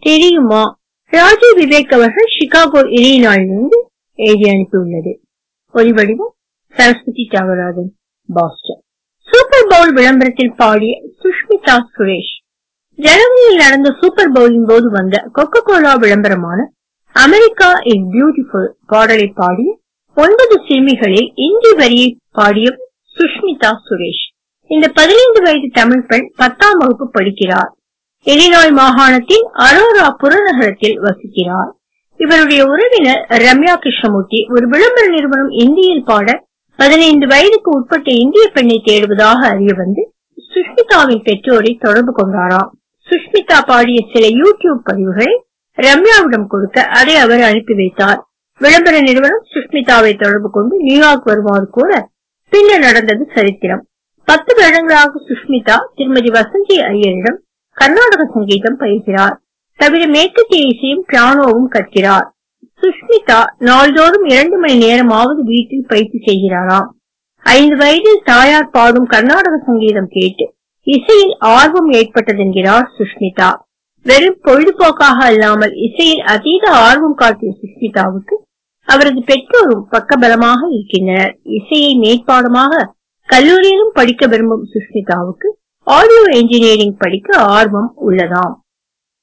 தெரியுமா ராஜி விவேக் அவர்கள் சிகாகோ இலினாயிலிருந்து எழுதி அனுப்பியுள்ளது ஒலிவடிவம் Saraswathi Thiyagarajan Boston Super Bowl விளம்பரத்தில் பாடிய சுஷ்மிதா சுரேஷ் ஜனவரியில் நடந்த சூப்பர் பவுலின் போது வந்த கொக்கோ கோலா விளம்பரமான அமெரிக்கா இஸ் பியூட்டிஃபுல் பாடலை பாடிய ஒன்பது சிறுமிகளில் இந்தி வரியை பாடிய சுஷ்மிதா சுரேஷ் இந்த பதினைந்து வயது தமிழ் பெண் பத்தாம் வகுப்பு படிக்கிறார் இலினாய் மாகாணத்தின் அரோரா புறநகரத்தில் வசிக்கிறார் இவருடைய உறவினர் ரம்யா கிருஷ்ணமூர்த்தி ஒரு விளம்பர நிறுவனம் இந்தியில் பாட பதினைந்து வயதுக்கு உட்பட்ட இந்திய பெண்ணை தேடுவதாக அறிய வந்து சுஷ்மிதாவின் பெற்றோரை தொடர்பு கொண்டாராம் சுஷ்மிதா பாடிய சில யூடியூப் பதிவுகளை ரம்யாவிடம் கொடுக்க அதை அவர் அனுப்பி வைத்தார் விளம்பர நிறுவனம் சுஷ்மிதாவை தொடர்பு கொண்டு நியூயார்க் வருமாறு கூற பின்னர் நடந்தது சரித்திரம் பத்து வருடங்களாக சுஷ்மிதா திருமதி வசந்தி ஐயரிடம் கர்நாடக சங்கீதம் பயில்கிறார் தவிர மேற்கத்திய இசையும் பியானோவும் கற்கிறார் சுஷ்மிதா நாள்தோறும் இரண்டு மணி நேரமாவது வீட்டில் பயிற்சி செய்கிறாராம் ஐந்து வயதில் தாயார் பாடும் கர்நாடக சங்கீதம் கேட்டு இசையில் ஆர்வம் ஏற்பட்டதென்கிறார் சுஷ்மிதா வெறும் பொழுதுபோக்காக அல்லாமல் இசையில் அதீத ஆர்வம் காட்டிய சுஷ்மிதாவுக்கு அவரது பெற்றோரும் பக்கபலமாக இருக்கின்றனர் இசையை மேற்பாடமாக கல்லூரியிலும் படிக்க விரும்பும் சுஷ்மிதாவுக்கு ஆடியோ என்ஜினியரிங் படிக்க ஆர்வம் உள்ளதாம்